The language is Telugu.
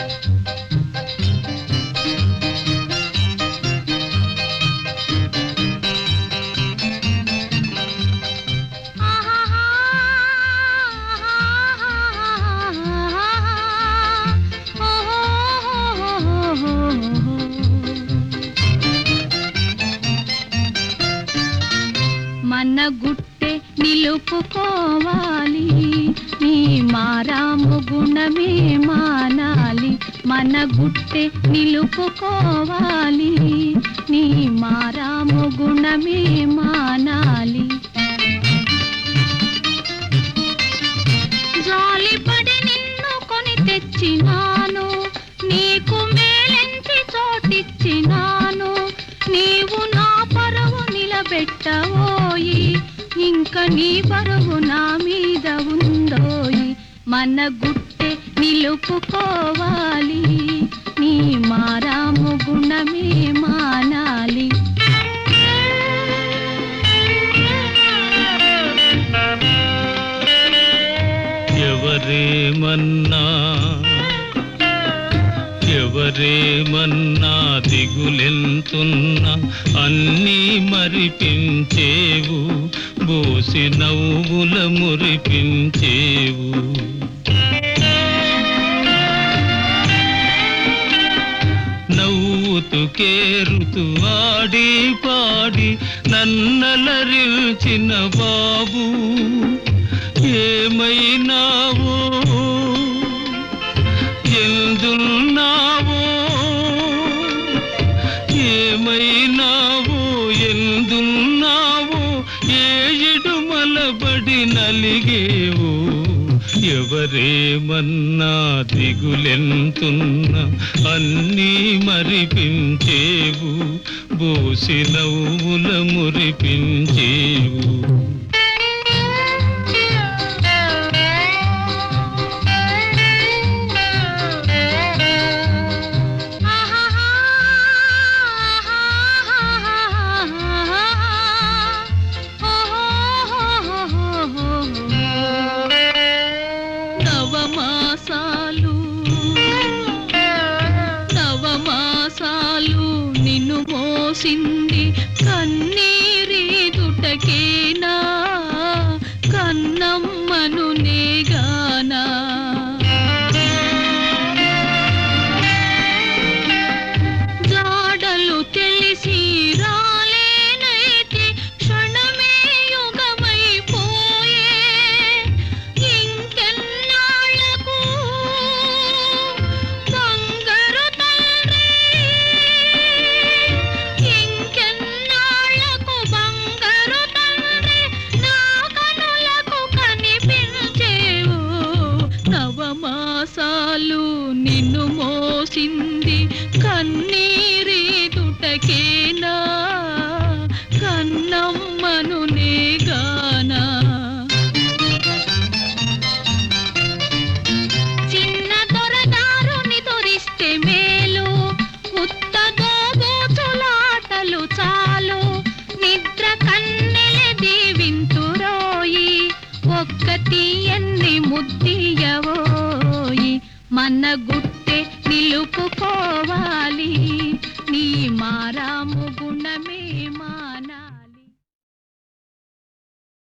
మన గుట్టె నిలుపుకోవాలి నీ మారాము గుణమే మానాలి మన గుట్టె నిలుపుకోవాలి నీ మారాము గుణమే మానాలి జాలిపడి నిన్ను కొని తెచ్చినాను నీకు మేలెంచి చోటిచ్చినాను నీవు నా పరువు నిలబెట్టవోయి ఇంక నీ పరువు నా మీద ఉందోయి మన గుట్టె నిలుపుకోవాలి నీ మారాము గుణమే మానాలి ఎవరేమన్నా ఎవరేమన్నా దిగులెంతున్నా అన్నీ మరిపించేవు బోసి నవ్వుల మురిపించేవు నవ్వుతూ కేరుతూ ఆడి పాడి నన్నలరిల్చిన బాబు ఏమైనావో ఎందున్నావో ఏమైనావో ఎందున్నావో ఏడు మలబడి నలిగేవో ఎవరేమన్నా దిగులెంతున్నా అన్నీ మరిపించేవు బోసి నవ్వుల మురిపించేవు నవమాసాలు నవమాసాలు నిన్ను మోసింది కన్నీరీదుటకేనా కన్నమ్మను నేగానా జాడలు తెలిసి రాలేనైతే క్షణమే యుగమైపోయే ఇంకెన్నాళ్ళకు బంగారు తండ్రి ఇంకెన్నాళ్ళకు బంగారు తండ్రి నా కనులకు కనిపించేవు నవమాసాలు నిన్ను మోసింది కన్నీరీదుటకేనా కన్నమ్మను నేగానా చిన్న దొరదారుని దొరిస్తే మేలు ఉత్త దోబూచులాటలు చాలు నిద్ర కన్నెల దీవింతురోయి ఒక్క తీయన్ని ముద్దియవోయి మన గుట్టె నిలుపుకోవాలి నీ మారాము గుణమే మా